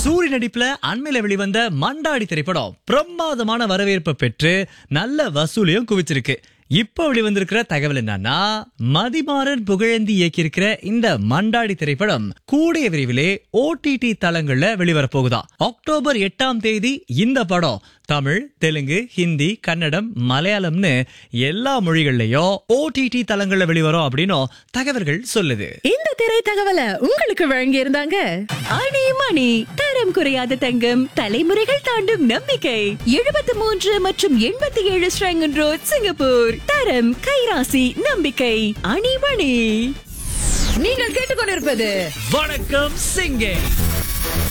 சூரிய நடிப்புல அண்மையில வெளிவந்த மண்டாடி திரைப்படம் பிரமாதமான வரவேற்பை பெற்று நல்ல வசூலையும் குவிச்சிருக்கு இப்போ வெளிவந்திருக்கிற தகவல் என்னன்னா மதிமாறன் புகழேந்தி இயக்கியிருக்கிற இந்த மண்டாடி திரைப்படம் கூடிய விரைவிலே ஓடிடி தளங்கள்ல வெளிவர போகுதா அக்டோபர் எட்டாம் தேதி இந்த படம் தமிழ் தெலுங்கு ஹிந்தி கன்னடம் மலையாளம்னு எல்லா மொழிகள்லயும் ஓடிடி தளங்கள்ல வெளிவரும் அப்படின்னும் தகவல்கள் சொல்லுது இந்த திரை தகவலை உங்களுக்கு வழங்கி இருந்தாங்க அணி மணி தரம் குறையாத தங்கம் தலைமுறைகள் தாண்டும் நம்பிக்கை எழுபத்தி மூன்று மற்றும் எண்பத்தி ஏழு ஸ்ரங்கன் ரோட் சிங்கப்பூர் தரம் கைராசி நம்பிக்கை அணி மணி நீங்கள் கேட்டுக்கொண்டிருப்பது வணக்கம் சிங்கே